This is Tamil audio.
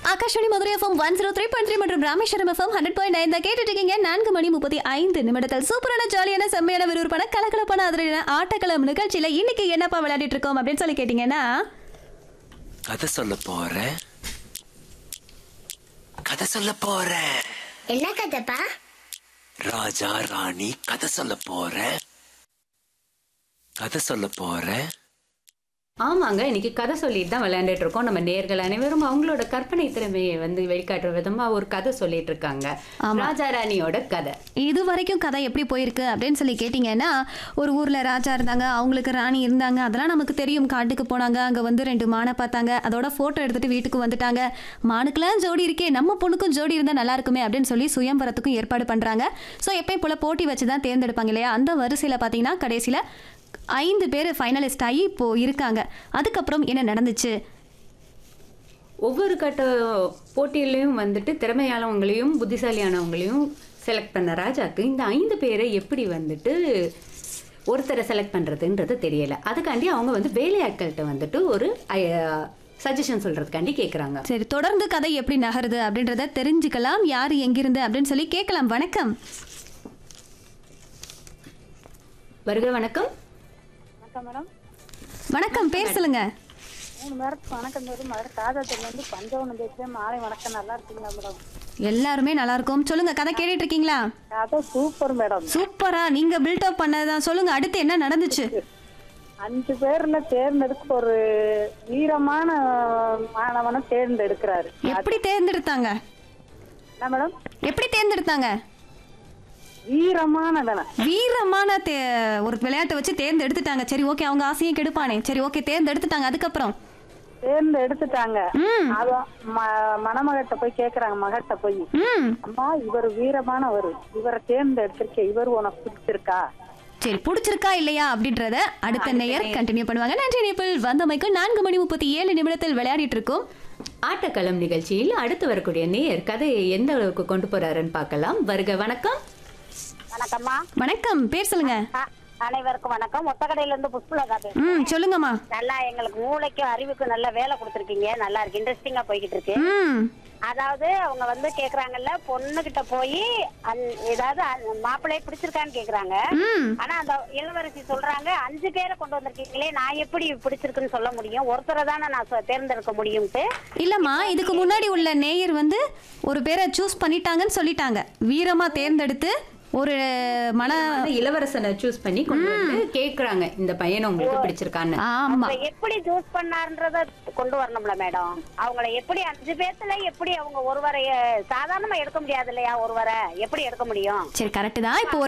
Akashvani Madurai FM one zero three point three மற்றும் Rameswaram FM hundred point nine தான் கேட்டுட்டு இருக்கீங்க நான்கு மணி முப்பத்தி ஐந்து நிமிடத்தில் சூப்பரான ஜாலியான செம்மையான விறுவிறுப்பான கலக்கலப்பான அதிரியான ஆட்டக்களம் நிகழ்ச்சியில இன்னைக்கு என்னப்பா விளையாடிட்டு இருக்கோம் அப்படின்னு சொல்லி கேட்டீங்கன்னா கதை சொல்ல போறேன் கதை சொல்ல போறேன் என்ன கதைப்பா ராஜா ராணி கதை சொல்ல போறேன் கதை சொல்ல போறேன் ஆமாங்க இன்னைக்கு கதை சொல்லிட்டு தான் விளையாண்டுட்டு இருக்கோம் நம்ம நேர்கள் அனைவரும் அவங்களோட கற்பனை திறமையை வந்து வெளிக்காட்டுற விதமா ஒரு கதை சொல்லிட்டு இருக்காங்க ராஜா ராணியோட கதை இது வரைக்கும் கதை எப்படி போயிருக்கு அப்படின்னு சொல்லி கேட்டிங்கன்னா ஒரு ஊரில் ராஜா இருந்தாங்க அவங்களுக்கு ராணி இருந்தாங்க அதெல்லாம் நமக்கு தெரியும் காட்டுக்கு போனாங்க அங்கே வந்து ரெண்டு மானை பார்த்தாங்க அதோட ஃபோட்டோ எடுத்துட்டு வீட்டுக்கு வந்துட்டாங்க மானுக்கெல்லாம் ஜோடி இருக்கே நம்ம பொண்ணுக்கும் ஜோடி இருந்தால் நல்லா இருக்குமே அப்படின்னு சொல்லி சுயம்பரத்துக்கும் ஏற்பாடு பண்ணுறாங்க ஸோ எப்பயும் போல் போட்டி வச்சு தான் தேர்ந்தெடுப்பாங்க இல்லையா அந்த வரிசையில் பார்த்தீங்கன்னா கடைசியில் ஐந்து பேர் ஃபைனலிஸ்ட் ஆகி இப்போ இருக்காங்க அதுக்கப்புறம் என்ன நடந்துச்சு ஒவ்வொரு கட்ட போட்டியிலையும் வந்துட்டு திறமையானவங்களையும் புத்திசாலியானவங்களையும் செலக்ட் பண்ண ராஜாக்கு இந்த ஐந்து பேரை எப்படி வந்துட்டு ஒருத்தரை செலக்ட் பண்ணுறதுன்றது தெரியல அதுக்காண்டி அவங்க வந்து வேலையாட்கள்கிட்ட வந்துட்டு ஒரு சஜஷன் சொல்கிறதுக்காண்டி கேட்குறாங்க சரி தொடர்ந்து கதை எப்படி நகருது அப்படின்றத தெரிஞ்சுக்கலாம் யார் எங்கிருந்து அப்படின்னு சொல்லி கேட்கலாம் வணக்கம் வருக வணக்கம் வணக்கம் மேடம் வணக்கம் பேர் சொல்லுங்க மூணு பேருக்கு வணக்கம் பேரு மதுரை காதாத்துல இருந்து பஞ்சவனம் பேசுறேன் மாலை வணக்கம் நல்லா இருக்கீங்களா மேடம் எல்லாருமே நல்லா இருக்கும் சொல்லுங்க கதை கேட்டுட்டு இருக்கீங்களா கதை சூப்பர் மேடம் சூப்பரா நீங்க பில்டப் பண்ணதான் சொல்லுங்க அடுத்து என்ன நடந்துச்சு அஞ்சு பேர்ல தேர்ந்தெடுக்க ஒரு வீரமான மாணவனை தேர்ந்தெடுக்கிறாரு எப்படி தேர்ந்தெடுத்தாங்க என்ன மேடம் எப்படி தேர்ந்தெடுத்தாங்க வீரமானவன வீரமான தே ஒரு விளையாட்டை வச்சு தேர்ந்தெடுத்துட்டாங்க சரி ஓகே அவங்க ஆசையும் கெடுப்பானே சரி ஓகே தேர்ந்தெடுத்துட்டாங்க அதுக்கப்புறம் தேர்ந்தெடுத்துட்டாங்க ம் அவ ம- மணமகட்ட போய் கேக்குறாங்க மகட்ட போய் ம் அம்மா இவர் வீரமானவர் இவரை தேர்ந்தெடுத்திருக்க இவர் உனக்கு பிடிச்சிருக்கா சரி பிடிச்சிருக்கா இல்லையா அப்படின்றத அடுத்த நேயர் கண்டினியூ பண்ணுவாங்க நன்றி நேபிள் வந்தமைக்கு நான்கு மணி முப்பத்தி ஏழு நிமிடத்தில் விளையாடிட்டு இருக்கோம் ஆட்டக்களம் நிகழ்ச்சியில் அடுத்து வரக்கூடிய நேயர் கதையை எந்த அளவுக்கு கொண்டு போறாருன்னு பார்க்கலாம் வருக வணக்கம் வணக்கம்மா வணக்கம் பேர் சொல்லுங்க அனைவருக்கும் வணக்கம் ஒத்தக்கடையில இருந்து புஷ்பலதா பேசுறேன் ம் சொல்லுங்கம்மா நல்லா எங்களுக்கு மூளைக்கும் அறிவுக்கும் நல்ல வேலை கொடுத்துருக்கீங்க நல்லா இருக்கு இன்ட்ரெஸ்டிங்கா போய்கிட்டு இருக்கு ம் அதாவது அவங்க வந்து கேக்குறாங்கல்ல பொண்ணு கிட்ட போய் ஏதாவது அந்த மாப்பிள்ளைய பிடிச்சிருக்கான்னு கேக்குறாங்க ம் ஆனா அந்த இளவரசி சொல்றாங்க அஞ்சு பேரை கொண்டு வந்திருக்கீங்களே நான் எப்படி பிடிச்சிருக்குன்னு சொல்ல முடியும் ஒருத்தரை தானே நான் சொ- தேர்ந்தெடுக்க முடியும்ட்டு இல்லம்மா இதுக்கு முன்னாடி உள்ள நேயர் வந்து ஒரு பேரை சூஸ் பண்ணிட்டாங்கன்னு சொல்லிட்டாங்க வீரமா தேர்ந்தெடுத்து ஒரு மன வந்து இளவரசனை சூஸ் பண்ணி கொண்டு வந்து கேக்குறாங்க இந்த பையனை உங்களுக்கு பிடிச்சிருக்கான்னு ஆமா அவங்களை எப்படி சூஸ் பண்ணான்றத கொண்டு வரணும்ல மேடம் அவங்கள எப்படி அஞ்சு பேர்த்துல எப்படி அவங்க ஒருவரை சாதாரணமா எடுக்க முடியாது இல்லையா ஒருவரை எப்படி எடுக்க முடியும் சரி கரெக்ட் தான் இப்போ ஒரு